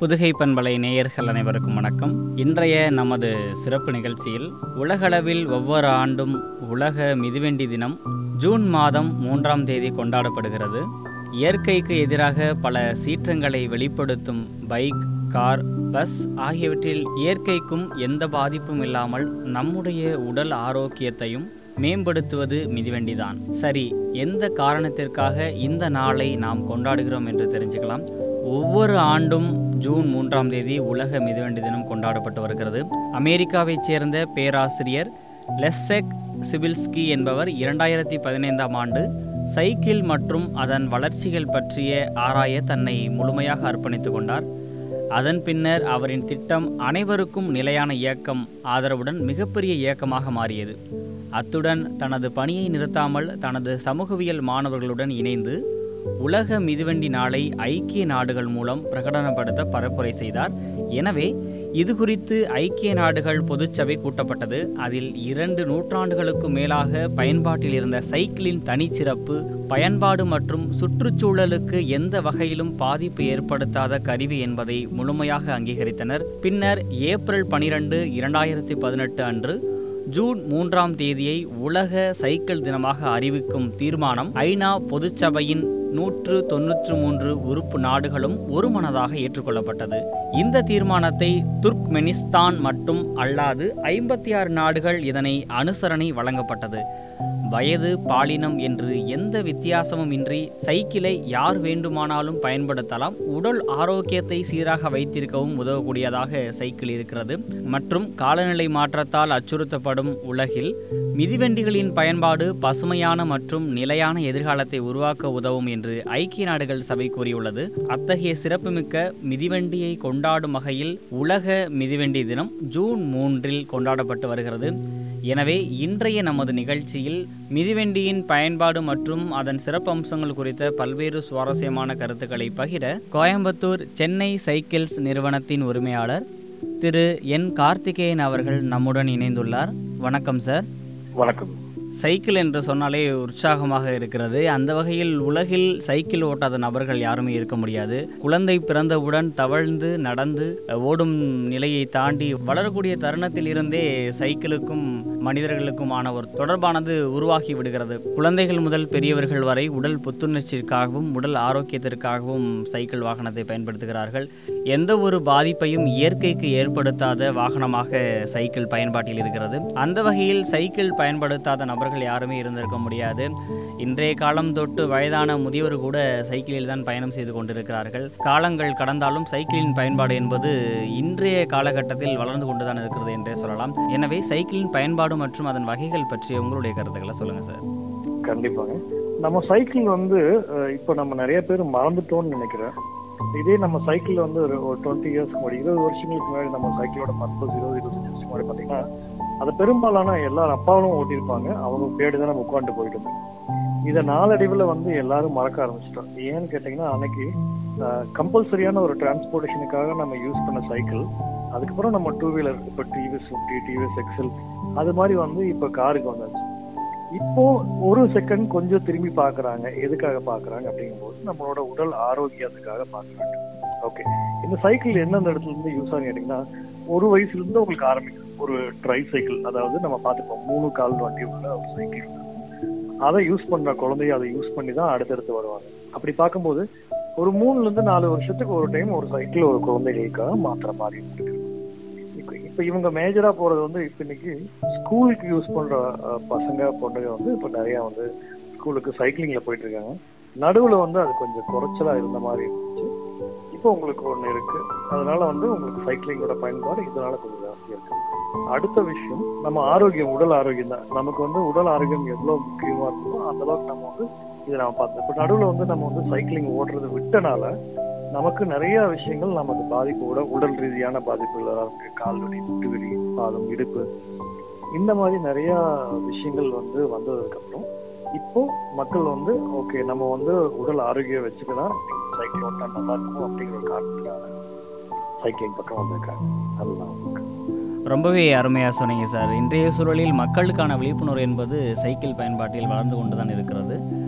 புதுகை பண்பலை நேயர்கள் அனைவருக்கும் வணக்கம் இன்றைய நமது சிறப்பு நிகழ்ச்சியில் உலகளவில் ஒவ்வொரு ஆண்டும் உலக மிதிவண்டி தினம் ஜூன் மாதம் மூன்றாம் தேதி கொண்டாடப்படுகிறது இயற்கைக்கு எதிராக பல சீற்றங்களை வெளிப்படுத்தும் பைக் கார் பஸ் ஆகியவற்றில் இயற்கைக்கும் எந்த பாதிப்பும் இல்லாமல் நம்முடைய உடல் ஆரோக்கியத்தையும் மேம்படுத்துவது மிதிவண்டிதான் சரி எந்த காரணத்திற்காக இந்த நாளை நாம் கொண்டாடுகிறோம் என்று தெரிஞ்சுக்கலாம் ஒவ்வொரு ஆண்டும் ஜூன் மூன்றாம் தேதி உலக மிதிவண்டி தினம் கொண்டாடப்பட்டு வருகிறது அமெரிக்காவைச் சேர்ந்த பேராசிரியர் லெஸ்ஸெக் சிபில்ஸ்கி என்பவர் இரண்டாயிரத்தி பதினைந்தாம் ஆண்டு சைக்கிள் மற்றும் அதன் வளர்ச்சிகள் பற்றிய ஆராய தன்னை முழுமையாக அர்ப்பணித்துக் கொண்டார் அதன் பின்னர் அவரின் திட்டம் அனைவருக்கும் நிலையான இயக்கம் ஆதரவுடன் மிகப்பெரிய இயக்கமாக மாறியது அத்துடன் தனது பணியை நிறுத்தாமல் தனது சமூகவியல் மாணவர்களுடன் இணைந்து உலக மிதிவண்டி நாளை ஐக்கிய நாடுகள் மூலம் பிரகடனப்படுத்த பரப்புரை செய்தார் எனவே இது குறித்து ஐக்கிய நாடுகள் பொதுச்சபை கூட்டப்பட்டது அதில் இரண்டு நூற்றாண்டுகளுக்கு மேலாக பயன்பாட்டில் இருந்த சைக்கிளின் தனிச்சிறப்பு பயன்பாடு மற்றும் சுற்றுச்சூழலுக்கு எந்த வகையிலும் பாதிப்பு ஏற்படுத்தாத கருவி என்பதை முழுமையாக அங்கீகரித்தனர் பின்னர் ஏப்ரல் பனிரெண்டு இரண்டாயிரத்தி பதினெட்டு அன்று ஜூன் மூன்றாம் தேதியை உலக சைக்கிள் தினமாக அறிவிக்கும் தீர்மானம் ஐநா பொதுச்சபையின் நூற்று தொன்னூற்று மூன்று உறுப்பு நாடுகளும் ஒருமனதாக ஏற்றுக்கொள்ளப்பட்டது இந்த தீர்மானத்தை துர்க்மெனிஸ்தான் மட்டும் அல்லாது ஐம்பத்தி ஆறு நாடுகள் இதனை அனுசரணை வழங்கப்பட்டது வயது பாலினம் என்று எந்த வித்தியாசமும் இன்றி சைக்கிளை யார் வேண்டுமானாலும் பயன்படுத்தலாம் உடல் ஆரோக்கியத்தை சீராக வைத்திருக்கவும் உதவக்கூடியதாக சைக்கிள் இருக்கிறது மற்றும் காலநிலை மாற்றத்தால் அச்சுறுத்தப்படும் உலகில் மிதிவண்டிகளின் பயன்பாடு பசுமையான மற்றும் நிலையான எதிர்காலத்தை உருவாக்க உதவும் என்று ஐக்கிய நாடுகள் சபை கூறியுள்ளது அத்தகைய சிறப்புமிக்க மிதிவண்டியை கொண்டாடும் வகையில் உலக மிதிவண்டி தினம் ஜூன் மூன்றில் கொண்டாடப்பட்டு வருகிறது எனவே இன்றைய நமது நிகழ்ச்சியில் மிதிவண்டியின் பயன்பாடு மற்றும் அதன் சிறப்பம்சங்கள் குறித்த பல்வேறு சுவாரஸ்யமான கருத்துக்களை பகிர கோயம்புத்தூர் சென்னை சைக்கிள்ஸ் நிறுவனத்தின் உரிமையாளர் திரு என் கார்த்திகேயன் அவர்கள் நம்முடன் இணைந்துள்ளார் வணக்கம் சார் வணக்கம் சைக்கிள் என்று சொன்னாலே உற்சாகமாக இருக்கிறது அந்த வகையில் உலகில் சைக்கிள் ஓட்டாத நபர்கள் யாருமே இருக்க முடியாது குழந்தை பிறந்தவுடன் தவழ்ந்து நடந்து ஓடும் நிலையை தாண்டி வளரக்கூடிய தருணத்தில் இருந்தே சைக்கிளுக்கும் மனிதர்களுக்குமான ஒரு தொடர்பானது உருவாகி விடுகிறது குழந்தைகள் முதல் பெரியவர்கள் வரை உடல் புத்துணர்ச்சிக்காகவும் உடல் ஆரோக்கியத்திற்காகவும் சைக்கிள் வாகனத்தை பயன்படுத்துகிறார்கள் எந்த ஒரு பாதிப்பையும் இயற்கைக்கு ஏற்படுத்தாத வாகனமாக சைக்கிள் பயன்பாட்டில் இருக்கிறது அந்த வகையில் சைக்கிள் பயன்படுத்தாத நபர்கள் யாருமே இருந்திருக்க முடியாது இன்றைய காலம் தொட்டு வயதான முதியவர் கூட சைக்கிளில் தான் பயணம் செய்து கொண்டிருக்கிறார்கள் காலங்கள் கடந்தாலும் சைக்கிளின் பயன்பாடு என்பது இன்றைய காலகட்டத்தில் வளர்ந்து கொண்டுதான் இருக்கிறது என்றே சொல்லலாம் எனவே சைக்கிளின் பயன்பாடு மற்றும் அதன் வகைகள் பற்றிய உங்களுடைய கருத்துக்களை சொல்லுங்க சார் கண்டிப்பாங்க நம்ம சைக்கிள் வந்து அஹ், இப்போ நம்ம நிறைய பேர் மறந்துட்டோம்னு நினைக்கிறேன் இதே நம்ம சைக்கிள் வந்து ஒரு ஒரு டுவெண்ட்டி இயர்ஸ்க்கு முன்னாடி இருபது வருஷங்களுக்கு முன்னாடி நம்ம சைக்கிளோட பர்பஸ் இருபது இருபத்தஞ்சு வருஷத்துக்கு முன்னாடி பார்த்தீங்கன்னா அது பெரும்பாலான எல்லாரும் அப்பாவும் ஓட்டியிருப்பாங்க அவங்க பேடு தான் நம்ம உட்காந்து போயிட்டு இருந்தோம் இதை நாளடைவில் வந்து எல்லாரும் மறக்க ஆரம்பிச்சிட்டோம் ஏன்னு கேட்டிங்கன்னா அன்னைக்கு கம்பல்சரியான ஒரு டிரான்ஸ்போர்ட்டேஷனுக்காக நம்ம யூஸ் பண்ண சைக்கிள் அதுக்கப்புறம் நம்ம டூ வீலர் இப்போ டிவிஎஸ் ஃபிஃப்டி டிவிஎஸ் எக்ஸல் அது மாதிரி வந்து இப்போ காருக்கு வந்தாச்சு இப்போ ஒரு செகண்ட் கொஞ்சம் திரும்பி பார்க்கறாங்க எதுக்காக பார்க்கறாங்க அப்படிங்கும்போது நம்மளோட உடல் ஆரோக்கியத்துக்காக பார்க்கறாங்க ஓகே இந்த சைக்கிள் எந்தெந்த இடத்துல இருந்து யூஸ் ஆகும் கேட்டிங்கன்னா ஒரு வயசுல இருந்து உங்களுக்கு ஆரம்பிக்கும் ஒரு ட்ரை சைக்கிள் அதாவது நம்ம பார்த்துப்போம் மூணு கால் வண்டி உள்ள ஒரு சைக்கிள் அதை யூஸ் பண்ற குழந்தைய அதை யூஸ் பண்ணி தான் அடுத்தடுத்து வருவாங்க அப்படி பார்க்கும்போது ஒரு மூணுல இருந்து நாலு வருஷத்துக்கு ஒரு டைம் ஒரு சைக்கிள் ஒரு குழந்தைகளுக்காக மாத்துற மாதிரி இருக்கு இப்போ இப்போ இவங்க மேஜரா போறது வந்து இப்போ இன்னைக்கு ஸ்கூலுக்கு யூஸ் பண்ற அஹ், பசங்க பொண்ணுங்க வந்து இப்போ நிறைய வந்து ஸ்கூலுக்கு சைக்கிளிங்ல போயிட்டு இருக்காங்க நடுவுல வந்து அது கொஞ்சம் குறைச்சலா இருந்த மாதிரி இருந்துச்சு இப்போ உங்களுக்கு ஒண்ணு இருக்கு அதனால வந்து உங்களுக்கு சைக்கிளிங்கோட பயன்பாடு இதனால கொஞ்சம் ஜாஸ்தியா இருக்கு அடுத்த விஷயம் நம்ம ஆரோக்கியம் உடல் ஆரோக்கியம் தான் நமக்கு வந்து உடல் ஆரோக்கியம் எவ்வளவு முக்கியமா இருக்குமோ அந்த அளவுக்கு நம்ம வந்து இதை நம்ம பார்த்தோம் இப்போ நடுவுல வந்து நம்ம வந்து சைக்கிளிங் ஓடுறது விட்டனால நமக்கு நிறைய விஷயங்கள் நமக்கு பாதிப்பு உட உடல் ரீதியான பாதிப்புகள் இருக்கு கால் வலி முட்டு வலி பாதம் இடுப்பு இந்த மாதிரி நிறைய விஷயங்கள் வந்து வந்ததுக்கு அப்புறம் இப்போ மக்கள் வந்து ஓகே நம்ம வந்து உடல் ஆரோக்கியம் வச்சுக்கலாம் சைக்கிள் ஓட்டா நல்லா இருக்கும் அப்படிங்கிற ஒரு காரணத்துக்காக சைக்கிளிங் பக்கம் வந்திருக்காங்க அதுதான் உங்களுக்கு ரொம்பவே அருமையாக சொன்னீங்க சார் இன்றைய சூழலில் மக்களுக்கான விழிப்புணர்வு என்பது சைக்கிள் பயன்பாட்டில் வளர்ந்து கொண்டு தான் இருக்கிறது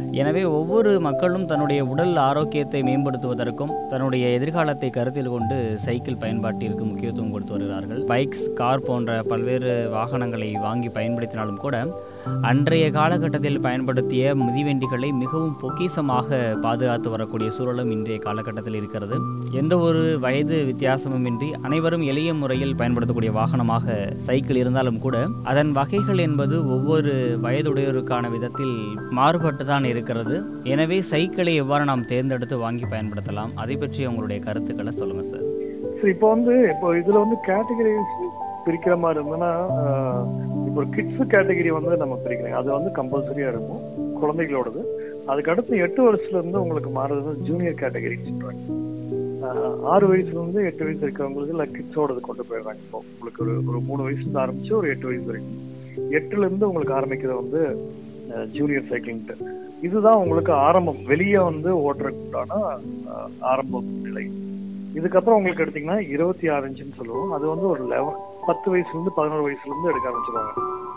எனவே ஒவ்வொரு மக்களும் தன்னுடைய உடல் ஆரோக்கியத்தை மேம்படுத்துவதற்கும் தன்னுடைய எதிர்காலத்தை கருத்தில் கொண்டு சைக்கிள் பயன்பாட்டிற்கு முக்கியத்துவம் கொடுத்து வருகிறார்கள் பைக்ஸ் கார் போன்ற பல்வேறு வாகனங்களை வாங்கி பயன்படுத்தினாலும் கூட அன்றைய காலகட்டத்தில் பயன்படுத்திய மிதிவண்டிகளை மிகவும் பொக்கிசமாக பாதுகாத்து வரக்கூடிய சூழலும் இன்றைய காலகட்டத்தில் இருக்கிறது எந்த ஒரு வயது வித்தியாசமுமின்றி அனைவரும் எளிய முறையில் பயன்படுத்தக்கூடிய வாகனமாக சைக்கிள் இருந்தாலும் கூட அதன் வகைகள் என்பது ஒவ்வொரு வயதுடையோருக்கான விதத்தில் மாறுபட்டு தான் இருக்கிறது எனவே சைக்கிளை எவ்வாறு நாம் தேர்ந்தெடுத்து வாங்கி பயன்படுத்தலாம் அதை பற்றி உங்களுடைய கருத்துக்களை சொல்லுங்க சார் சரி இப்போ வந்து இப்போ இதுல வந்து கேட்டகரிஸ் பிரிக்கிற மாதிரி இருந்ததுன்னா ஆஹ், இப்போ ஒரு கிட்ஸ் கேட்டகரி வந்து நம்ம பிரிக்கிறோம் அது வந்து கம்பல்சரியா இருக்கும் குழந்தைகளோடது அதுக்கு அடுத்து எட்டு வருஷத்துல இருந்து உங்களுக்கு மாறுறது ஜூனியர் கேட்டகரின்னு சொல்றாங்க ஆஹ், ஆறு வயசுல இருந்து எட்டு வயசு இருக்கிறவங்களுக்கு இல்லை கிட்ஸோடது கொண்டு போயிடுறாங்க இப்போ உங்களுக்கு ஒரு ஒரு மூணு வயசுல இருந்து ஆரம்பிச்சு ஒரு எட்டு வயசு வரைக்கும் எட்டுல இருந்து உங்களுக்கு ஆரம்பிக்கிறது வந்து ஜூனியர் சைக்கிள்ன்ட்டு இதுதான் உங்களுக்கு ஆரம்பம் வெளியே வந்து ஓட்டுறதுக்கு உண்டான ஆஹ், ஆரம்ப நிலை இதுக்கப்புறம் உங்களுக்கு எடுத்தீங்கன்னா இருபத்தி ஆறு இன்ச்சுன்னு சொல்லுவோம் அது வந்து ஒரு லெவன் பத்து வயசுல இருந்து பதினோரு வயசுல இருந்து எடுக்க ஆரம்பிச்சிருவாங்க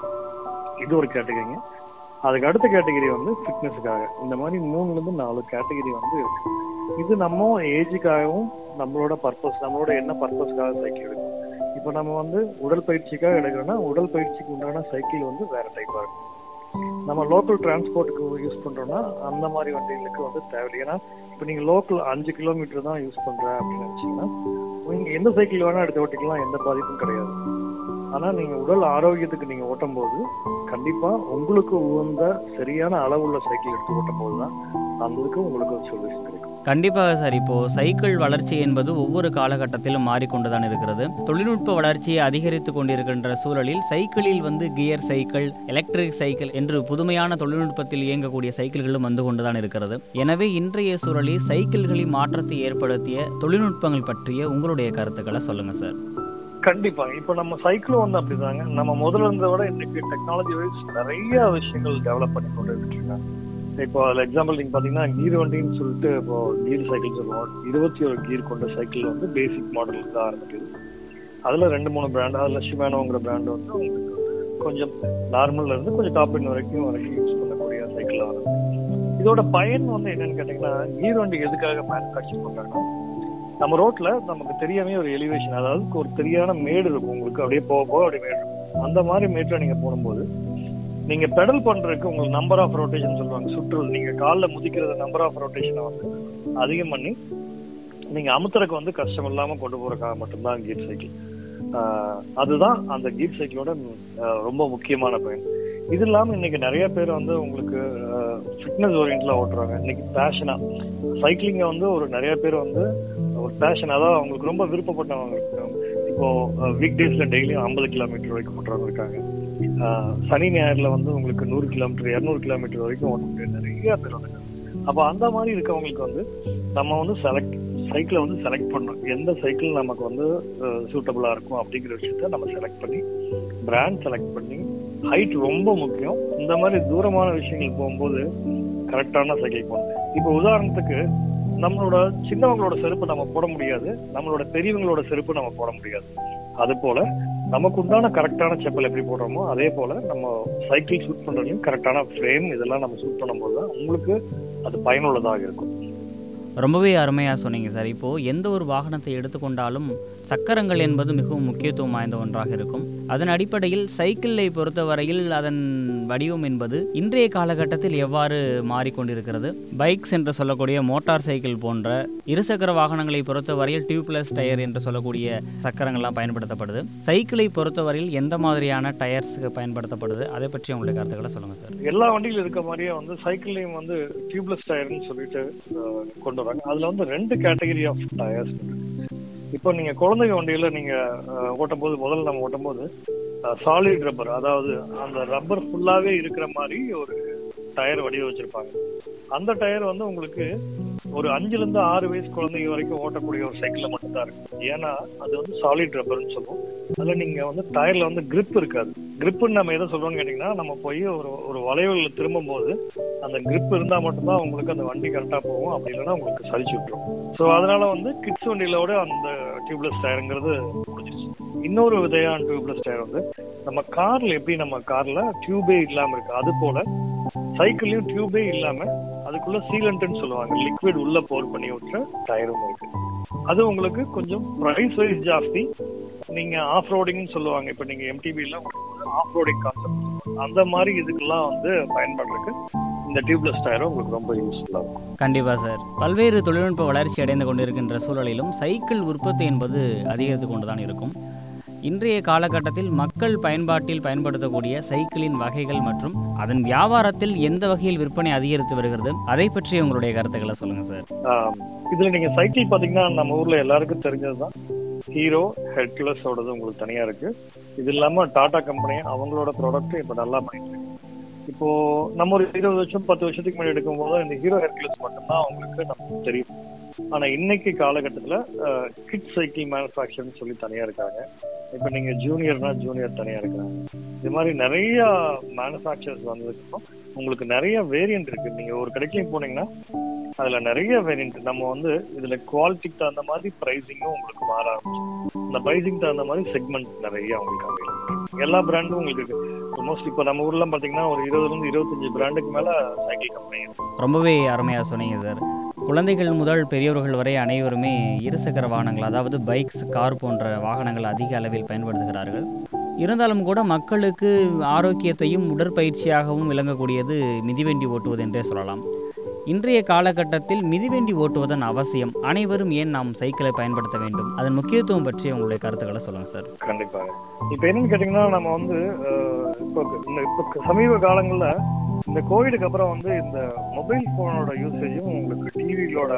இது ஒரு கேட்டகரிங்க அதுக்கு அடுத்த கேட்டகரி வந்து ஃபிட்னஸுக்காக இந்த மாதிரி மூணுல இருந்து நாலு கேட்டகரி வந்து இருக்கு இது நம்ம ஏஜுக்காகவும் நம்மளோட பர்பஸ் நம்மளோட என்ன பர்பஸ்க்காக சைக்கிள் எடுக்கும் இப்போ நம்ம வந்து உடற்பயிற்சிக்காக எடுக்கிறோம்னா உடற்பயிற்சிக்கு உண்டான சைக்கிள் வந்து வேற டைப்பா இருக்கும் நம்ம லோக்கல் டிரான்ஸ்போர்ட்டுக்கு யூஸ் பண்றோம்னா அந்த மாதிரி வண்டிகளுக்கு வந்து தேவையில்லை ஏன்னா இப்போ நீங்க லோக்கல் அஞ்சு கிலோமீட்டர் தான் யூஸ் பண்றேன் அப்படின்னு நினைச்சீங்கன்னா நீங்க எந்த சைக்கிள் வேணா எடுத்து ஓட்டிக்கலாம் எந்த பாதிப்பும் கிடையாது ஆனா நீங்க உடல் ஆரோக்கியத்துக்கு நீங்க ஓட்டும் போது கண்டிப்பா உங்களுக்கு உகந்த சரியான அளவுள்ள சைக்கிள் எடுத்து ஓட்டும் போது தான் அந்த இதுக்கு உங்களுக்கு ஒரு சொல்யூஷன் கிடைக்கும் கண்டிப்பாக சார் இப்போ சைக்கிள் வளர்ச்சி என்பது ஒவ்வொரு காலகட்டத்திலும் மாறிக்கொண்டுதான் இருக்கிறது தொழில்நுட்ப வளர்ச்சியை அதிகரித்து கொண்டிருக்கின்ற சூழலில் சைக்கிளில் வந்து கியர் சைக்கிள் எலக்ட்ரிக் சைக்கிள் என்று புதுமையான தொழில்நுட்பத்தில் இயங்கக்கூடிய சைக்கிள்களும் வந்து கொண்டுதான் இருக்கிறது எனவே இன்றைய சூழலில் சைக்கிள்களில் மாற்றத்தை ஏற்படுத்திய தொழில்நுட்பங்கள் பற்றிய உங்களுடைய கருத்துக்களை சொல்லுங்க சார் கண்டிப்பா இப்போ நம்ம சைக்கிளும் வந்து அப்படிதாங்க நம்ம முதல்ல இருந்ததை விட இன்னைக்கு டெக்னாலஜி வைஸ் நிறைய விஷயங்கள் டெவலப் பண்ணி கொண்டு இருக்காங்க இப்போ அதில் எக்ஸாம்பிள் நீங்க பாத்தீங்கன்னா கீர் வண்டின்னு சொல்லிட்டு இப்போ கீர் சைக்கிள் சொல்லுவோம் இருபத்தி ஒரு கீர் கொண்ட சைக்கிள் வந்து பேசிக் மாடலுக்கு தான் ஆரம்பிக்குது அதுல ரெண்டு மூணு பிராண்ட் அதுல ஷிமானோங்கிற பிராண்ட் வந்து உங்களுக்கு கொஞ்சம் நார்மல்ல இருந்து கொஞ்சம் டாப் எண்ட் வரைக்கும் வரைக்கும் யூஸ் பண்ணக்கூடிய சைக்கிள் ஆகுது இதோட பயன் வந்து என்னன்னு கேட்டீங்கன்னா கீர் வண்டி எதுக்காக மேனுஃபேக்சர் பண்றாங்கன்னா நம்ம ரோட்ல நமக்கு தெரியாமே ஒரு எலிவேஷன் அதாவது ஒரு தெரியான மேடு இருக்கும் உங்களுக்கு அப்படியே போக போக அப்படியே மேடு இருக்கும் அந்த மாதிரி மேட்ல நீங்க போடும்போது நீங்க பெடல் பண்றதுக்கு உங்களுக்கு நம்பர் ஆஃப் ரொட்டேஷன் சொல்லுவாங்க சுற்றுல் நீங்க காலில் முதிக்கிறது நம்பர் ஆஃப் ரொட்டேஷனை வந்து அதிகம் பண்ணி நீங்க அமுத்துறதுக்கு வந்து கஷ்டம் இல்லாம கொண்டு போறதுக்காக மட்டும்தான் கீர் சைக்கிள் அதுதான் அந்த கீர் சைக்கிளோட ஆஹ், ரொம்ப முக்கியமான பயன் இது இல்லாம இன்னைக்கு நிறைய பேர் வந்து உங்களுக்கு ஃபிட்னஸ் ஓரியன்ட்ல ஓட்டுறாங்க இன்னைக்கு பேஷனா சைக்கிளிங்க வந்து ஒரு நிறைய பேர் வந்து ஒரு பேஷன் அதாவது அவங்களுக்கு ரொம்ப விருப்பப்பட்டவங்க இருக்காங்க இப்போ வீக் டேஸ்ல டெய்லி ஐம்பது கிலோமீட்டர் வரைக்கும் ஓட்டுறவங்க இருக்காங்க ஆஹ், சனி ஞாயிறுல வந்து உங்களுக்கு நூறு கிலோமீட்டர் இரநூறு கிலோமீட்டர் வரைக்கும் ஓட்டக்கூடிய நிறைய பேர் வந்து அப்போ அந்த மாதிரி இருக்கவங்களுக்கு வந்து நம்ம வந்து செலக்ட் சைக்கிளை வந்து செலக்ட் பண்ணணும் எந்த சைக்கிள் நமக்கு வந்து சூட்டபிளா இருக்கும் அப்படிங்கிற விஷயத்த நம்ம செலக்ட் பண்ணி பிராண்ட் செலக்ட் பண்ணி ஹைட் ரொம்ப முக்கியம் இந்த மாதிரி தூரமான விஷயங்கள் போகும்போது கரெக்டான சைக்கிள் போகணும் இப்போ உதாரணத்துக்கு நம்மளோட சின்னவங்களோட செருப்பு நம்ம போட முடியாது நம்மளோட பெரியவங்களோட செருப்பு நம்ம போட முடியாது அது போல நமக்கு உண்டான கரெக்டான செப்பல் எப்படி போடுறோமோ அதே போல நம்ம சைக்கிள் சூட் பண்றதுலையும் கரெக்டான ஃப்ரேம் இதெல்லாம் நம்ம சூட் பண்ணும்போது தான் உங்களுக்கு அது பயனுள்ளதாக இருக்கும் ரொம்பவே அருமையாக சொன்னீங்க சார் இப்போது எந்த ஒரு வாகனத்தை எடுத்துக்கொண்டாலும் சக்கரங்கள் என்பது மிகவும் முக்கியத்துவம் வாய்ந்த ஒன்றாக இருக்கும் அதன் அடிப்படையில் சைக்கிளை பொறுத்தவரையில் அதன் வடிவம் என்பது இன்றைய காலகட்டத்தில் எவ்வாறு மாறிக்கொண்டிருக்கிறது பைக்ஸ் என்று சொல்லக்கூடிய மோட்டார் சைக்கிள் போன்ற இருசக்கர வாகனங்களை பொறுத்தவரையில் டியூப்லெஸ் டயர் என்று சொல்லக்கூடிய சக்கரங்கள்லாம் பயன்படுத்தப்படுது சைக்கிளை பொறுத்தவரையில் எந்த மாதிரியான டயர்ஸுக்கு பயன்படுத்தப்படுது அதை பற்றி உங்களுடைய கருத்துக்களை சொல்லுங்கள் சார் எல்லா வண்டியில இருக்க மாதிரியே வந்து சைக்கிள்லயும் வந்து டியூப்லெஸ் டயர்னு சொல்லிட்டு அஹ், கொண்டு வராங்க அதுல வந்து ரெண்டு கேட்டகரி ஆஃப் டயர்ஸ் இப்போ நீங்க குழந்தைங்க வண்டியில நீங்க அஹ், ஓட்டும் போது முதல்ல நம்ம ஓட்டும் போது சாலிட் ரப்பர் அதாவது அந்த ரப்பர் ஃபுல்லாவே இருக்கிற மாதிரி ஒரு டயர் வடிவமைச்சிருப்பாங்க அந்த டயர் வந்து உங்களுக்கு ஒரு அஞ்சுல இருந்து ஆறு வயசு குழந்தைங்க வரைக்கும் ஓட்டக்கூடிய ஒரு சைக்கிள்ல மட்டும்தான் இருக்கும் ஏன்னா அது வந்து சாலிட் ரப்பர்னு சொல்லுவோம் அதுல நீங்க வந்து டயர்ல வந்து grip இருக்காது gripன்னு நம்ம எதை சொல்றோம்னு கேட்டீங்கன்னா நம்ம போய் ஒரு ஒரு வளைவுல திரும்பும் போது அந்த grip இருந்தா மட்டும்தான் உங்களுக்கு அந்த வண்டி கரெக்டா போகும் அப்படி இல்லைன்னா உங்களுக்கு சலிச்சு விட்டுரும் ஸோ அதனால வந்து கிட்ஸ் வண்டியிலோட அந்த டியூப்லெஸ் டயருங்கிறது முடிஞ்சிருச்சு இன்னொரு விதையான டியூப்லெஸ் டயர் வந்து நம்ம கார்ல எப்படி நம்ம கார்ல டியூபே இல்லாம இருக்கு அது போல சைக்கிள்லயும் டியூபே இல்லாம அதுக்குள்ள சீலண்ட்னு சொல்லுவாங்க லிக்விட் உள்ள போர் பண்ணி விட்டுற டயரும் இருக்கு அது உங்களுக்கு கொஞ்சம் ப்ரைஸ் வைஸ் ஜாஸ்தி நீங்க ஆஃப் ரோடிங்னு சொல்லுவாங்க இப்போ நீங்க எம்டிபி எல்லாம் ஆஃப் ரோடிங் கான்செப்ட் அந்த மாதிரி இதுக்கெல்லாம் வந்து பயன்படுறதுக்கு இந்த டியூப்லெஸ் டயரும் உங்களுக்கு ரொம்ப யூஸ்ஃபுல்லா இருக்கும் கண்டிப்பாக சார் பல்வேறு தொழில்நுட்ப வளர்ச்சி அடைந்து கொண்டிருக்கின்ற சூழலிலும் சைக்கிள் உற்பத்தி என்பது அதிகரித்து கொண்டுதான் இருக்கும் இன்றைய காலகட்டத்தில் மக்கள் பயன்பாட்டில் பயன்படுத்தக்கூடிய சைக்கிளின் வகைகள் மற்றும் அதன் வியாபாரத்தில் எந்த வகையில் விற்பனை அதிகரித்து வருகிறது அதை பற்றி உங்களுடைய கருத்துக்களை சொல்லுங்க சார் ஆம், இதுல நீங்க சைக்கிள் பாத்தீங்கன்னா நம்ம ஊர்ல எல்லாருக்கும் தெரிஞ்சதுதான் ஹீரோ ஹெட்லஸோடது உங்களுக்கு தனியா இருக்கு இது இல்லாம டாடா கம்பெனி அவங்களோட ப்ராடக்ட் இப்ப நல்லா பண்ணிட்டு இருக்கு இப்போ நம்ம ஒரு இருபது வருஷம் பத்து வருஷத்துக்கு முன்னாடி எடுக்கும்போது இந்த ஹீரோ ஹெர்குலஸ் மட்டும்தான் அவங்களுக்கு நமக்கு தெரியும் ஆனா இன்னைக்கு காலகட்டத்துல கிட் சைக்கிள் மேனுஃபேக்சர்னு சொல்லி தனியா இருக்காங்க இப்ப நீங்க ஜூனியர்னா ஜூனியர் தனியா இருக்காங்க இது மாதிரி நிறைய மேனுஃபேக்சர்ஸ் வந்ததுக்கு உங்களுக்கு நிறைய வேரியன்ட் இருக்கு நீங்க ஒரு கடைக்கு போனீங்கன்னா அதுல நிறைய வேரியன்ட் நம்ம வந்து இதுல குவாலிட்டிக்கு தகுந்த மாதிரி பிரைசிங்கும் உங்களுக்கு மாற ஆரம்பிச்சு இந்த பிரைசிங் தகுந்த மாதிரி செக்மெண்ட் நிறைய உங்களுக்கு available. எல்லா பிராண்டும் உங்களுக்கு இருக்கு ஆல்மோஸ்ட் இப்போ நம்ம ஊர்ல பாத்தீங்கன்னா ஒரு இருபதுல இருந்து இருபத்தஞ்சு பிராண்டுக்கு மேல சைக்கிள் கம்பெனி இருக்கு ரொம்பவே அருமையாக சொன்னீங்க சார் குழந்தைகள் முதல் பெரியவர்கள் வரை அனைவருமே இருசக்கர வாகனங்கள் அதாவது பைக்ஸ் கார் போன்ற வாகனங்கள் அதிக அளவில் பயன்படுத்துகிறார்கள் இருந்தாலும் கூட மக்களுக்கு ஆரோக்கியத்தையும் உடற்பயிற்சியாகவும் விளங்கக்கூடியது மிதிவண்டி ஓட்டுவது என்றே சொல்லலாம் இன்றைய காலகட்டத்தில் மிதிவண்டி ஓட்டுவதன் அவசியம் அனைவரும் ஏன் நாம் சைக்கிளை பயன்படுத்த வேண்டும் அதன் முக்கியத்துவம் பற்றி உங்களுடைய கருத்துக்களை சொல்லுங்கள் சார் கண்டிப்பாக இப்ப என்னன்னு கேட்டீங்கன்னா நம்ம வந்து அஹ், இப்போ இந்த இப்போ சமீப காலங்கள்ல இந்த கோவிடுக்கு அப்புறம் வந்து இந்த மொபைல் போனோட யூசேஜும் உங்களுக்கு டிவிகளோட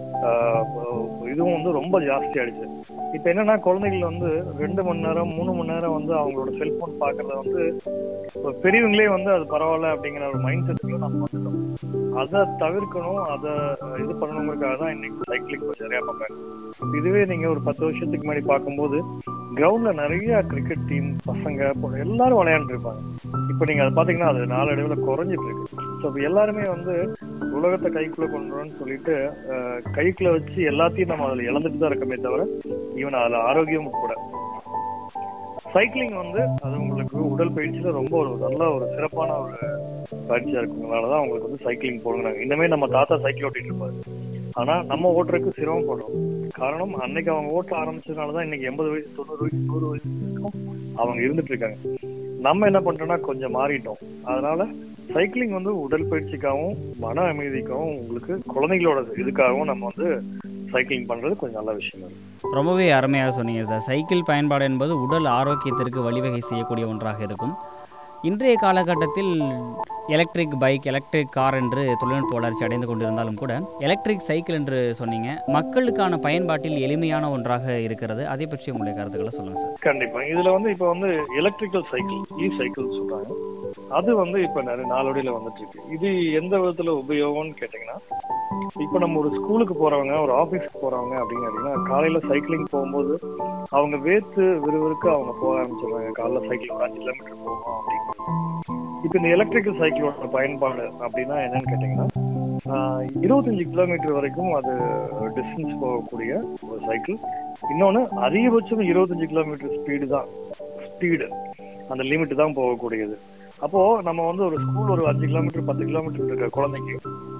இதுவும் வந்து ரொம்ப ஜாஸ்தி ஆயிடுச்சு இப்ப என்னன்னா குழந்தைகள் வந்து ரெண்டு மணி நேரம் மூணு மணி நேரம் வந்து அவங்களோட செல்போன் பாக்குறத வந்து இப்ப பெரியவங்களே வந்து அது பரவாயில்ல அப்படிங்கிற ஒரு மைண்ட் செட்டுக்குள்ள நம்ம வந்துட்டோம் அதை தவிர்க்கணும் அதை இது பண்ணணுங்கிறதுக்காக தான் இன்னைக்கு சைக்கிளிங் கொஞ்சம் நிறைய பண்றாங்க இதுவே நீங்க ஒரு பத்து வருஷத்துக்கு முன்னாடி பார்க்கும்போது கிரவுண்ட்ல நிறைய கிரிக்கெட் டீம் பசங்க பொ- எல்லாரும் விளையாண்டு இருப்பாங்க இப்போ நீங்க அதை பாத்தீங்கன்னா அது நாளடைவுல குறைஞ்சிட்டு இருக்கு ஸோ இப்போ எல்லாருமே வந்து உலகத்தை கைக்குள்ள கொண்டு வரணும்னு சொல்லிட்டு அஹ், கைக்குள்ள வச்சு எல்லாத்தையும் நம்ம அதுல இழந்துட்டு தான் இருக்கமே தவிர ஈவன் அதுல ஆரோக்கியம் கூட சைக்கிளிங் வந்து அது உங்களுக்கு உடல் பயிற்சியில ரொம்ப ஒரு நல்ல ஒரு சிறப்பான ஒரு பயிற்சியா இருக்குங்கனாலதான் உங்களுக்கு வந்து சைக்கிளிங் போடுங்கிறாங்க இன்னமே நம்ம தாத்தா சைக்கிள் ஓட்டிட்டு இருப்பாரு ஆனா நம்ம ஓட்டுறதுக்கு சிரமப்படுறோம் காரணம் அன்னைக்கு அவங்க ஓட்ட ஆரம்பிச்சதுனாலதான் இன்னைக்கு எண்பது வயசு தொண்ணூறு வயசு நூறு வயசு வரைக்கும் அவங்க இருந்துட்டு இருக்காங்க நம்ம என்ன பண்றோம்னா கொஞ்சம் மாறிட்டோம் அதனால சைக்கிளிங் வந்து உடல் பயிற்சிக்காகவும் மன அமைதிக்காகவும் உங்களுக்கு குழந்தைகளோட இதுக்காகவும் நம்ம வந்து சைக்கிளிங் பண்றது கொஞ்சம் நல்ல விஷயம் இருக்கு ரொம்பவே அருமையாக சொன்னீங்க சார் சைக்கிள் பயன்பாடு என்பது உடல் ஆரோக்கியத்திற்கு வழிவகை செய்யக்கூடிய ஒன்றாக இருக்கும் இன்றைய காலகட்டத்தில் எலக்ட்ரிக் பைக் எலக்ட்ரிக் கார் என்று தொழில்நுட்ப வளர்ச்சி அடைந்து கொண்டிருந்தாலும் கூட எலக்ட்ரிக் சைக்கிள் என்று சொன்னீங்க மக்களுக்கான பயன்பாட்டில் எளிமையான ஒன்றாக இருக்கிறது அதை பற்றி உங்களுடைய கருத்துக்களை சொல்லுங்கள் சார் கண்டிப்பா இதுல வந்து இப்ப வந்து எலக்ட்ரிக்கல் சைக்கிள் இ சைக்கிள் சொல்றாங்க அது வந்து இப்ப நிறைய நாளோடியில வந்துட்டு இருக்கு இது எந்த விதத்துல உபயோகம்னு கேட்டீங்கன்னா இப்ப நம்ம ஒரு ஸ்கூலுக்கு போறவங்க ஒரு ஆபீஸ்க்கு போறவங்க அப்படின்னு கேட்டீங்கன்னா காலையில சைக்கிளிங் போகும்போது அவங்க வேர்த்து விறுவிறுக்கு அவங்க போக ஆரம்பிச்சிடுறாங்க காலைல சைக்கிள் ஒரு அஞ்சு கிலோமீட்டர் போவோம் அப்படின்னு இப்ப இந்த எலக்ட்ரிக்கல் சைக்கிளோட பயன்பாடு அப்படின்னா என்னன்னு கேட்டீங்கன்னா ஆஹ், இருபத்தஞ்சு கிலோமீட்டர் வரைக்கும் அது டிஸ்டன்ஸ் போகக்கூடிய ஒரு சைக்கிள் இன்னொன்னு அதிகபட்சம் இருபத்தஞ்சு கிலோமீட்டர் ஸ்பீடு தான் ஸ்பீடு அந்த லிமிட் தான் போகக்கூடியது அப்போ நம்ம வந்து ஒரு ஸ்கூல் ஒரு அஞ்சு கிலோமீட்டர் பத்து கிலோமீட்டர் இருக்கிற குழந்தைக்கு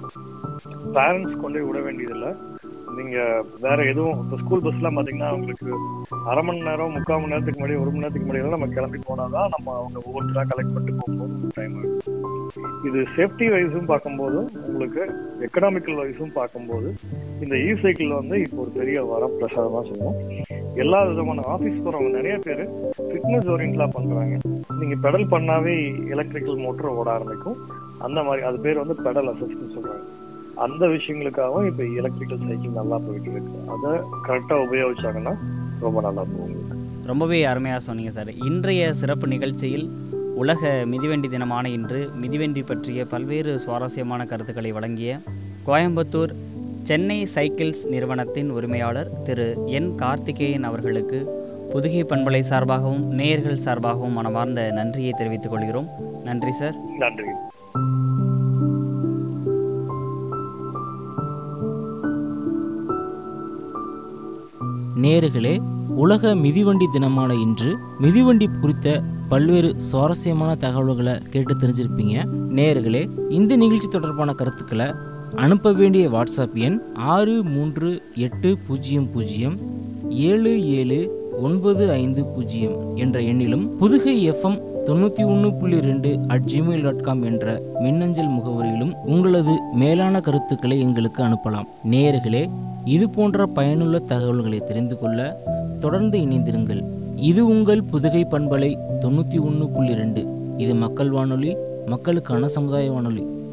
பேரண்ட்ஸ் கொண்டு போய் விட வேண்டியதில்லை நீங்க வேற எதுவும் இப்போ ஸ்கூல் பஸ்லாம் பாத்தீங்கன்னா உங்களுக்கு அரை மணி நேரம் முக்கால் மணி நேரத்துக்கு முன்னாடி ஒரு மணி நேரத்துக்கு முன்னாடி நம்ம கிளம்பி போனாதான் நம்ம அவங்க ஒவ்வொருத்தரா கலெக்ட் பண்ணிட்டு போகும்போது டைம் ஆகும் இது சேஃப்டி வைஸும் பார்க்கும்போது உங்களுக்கு எக்கனாமிக்கல் வைஸும் பார்க்கும்போது இந்த இ சைக்கிள் வந்து இப்போ ஒரு பெரிய வரப்பிரசாதமா சொல்லுவோம் எல்லா விதமான ஆஃபீஸ் போறவங்க நிறைய பேர் ஃபிட்னஸ் ஓரியன்டா பண்றாங்க நீங்க பெடல் பண்ணாவே எலக்ட்ரிக்கல் மோட்டர் ஓட ஆரம்பிக்கும் அந்த மாதிரி அது பேர் வந்து பெடல் அசிஸ்ட்னு சொல்றாங்க அந்த விஷயங்களுக்காகவும் இப்ப எலக்ட்ரிக்கல் சைக்கிள் நல்லா போயிட்டு இருக்கு அதை கரெக்டா உபயோகிச்சாங்கன்னா ரொம்ப நல்லா போகும் உங்களுக்கு. ரொம்பவே அருமையாக சொன்னீங்க சார் இன்றைய சிறப்பு நிகழ்ச்சியில் உலக மிதிவண்டி தினமான இன்று மிதிவண்டி பற்றிய பல்வேறு சுவாரஸ்யமான கருத்துக்களை வழங்கிய கோயம்புத்தூர் சென்னை சைக்கிள்ஸ் நிறுவனத்தின் உரிமையாளர் திரு என் கார்த்திகேயன் அவர்களுக்கு புதுகை பண்பலை சார்பாகவும் நேயர்கள் சார்பாகவும் மனமார்ந்த நன்றியை தெரிவித்துக் கொள்கிறோம் நன்றி சார் நன்றி நேர்களே உலக மிதிவண்டி தினமான இன்று மிதிவண்டி குறித்த பல்வேறு சுவாரஸ்யமான தகவல்களை கேட்டு தெரிஞ்சிருப்பீங்க நேயர்களே இந்த நிகழ்ச்சி தொடர்பான கருத்துக்களை அனுப்ப வேண்டிய வாட்ஸ்அப் எண் ஆறு மூன்று எட்டு பூஜ்ஜியம் பூஜ்ஜியம் ஏழு ஏழு ஒன்பது ஐந்து பூஜ்ஜியம் என்ற எண்ணிலும் புதுகை எஃப்எம் தொண்ணூற்றி ஒன்று புள்ளி ரெண்டு அட் ஜிமெயில் டாட் காம் என்ற மின்னஞ்சல் முகவரியிலும் உங்களது மேலான கருத்துக்களை எங்களுக்கு அனுப்பலாம் நேயர்களே இது போன்ற பயனுள்ள தகவல்களை தெரிந்து கொள்ள தொடர்ந்து இணைந்திருங்கள் இது உங்கள் புதுகை பண்பலை தொண்ணூற்றி ஒன்று புள்ளி ரெண்டு இது மக்கள் வானொலி மக்களுக்கான சமுதாய வானொலி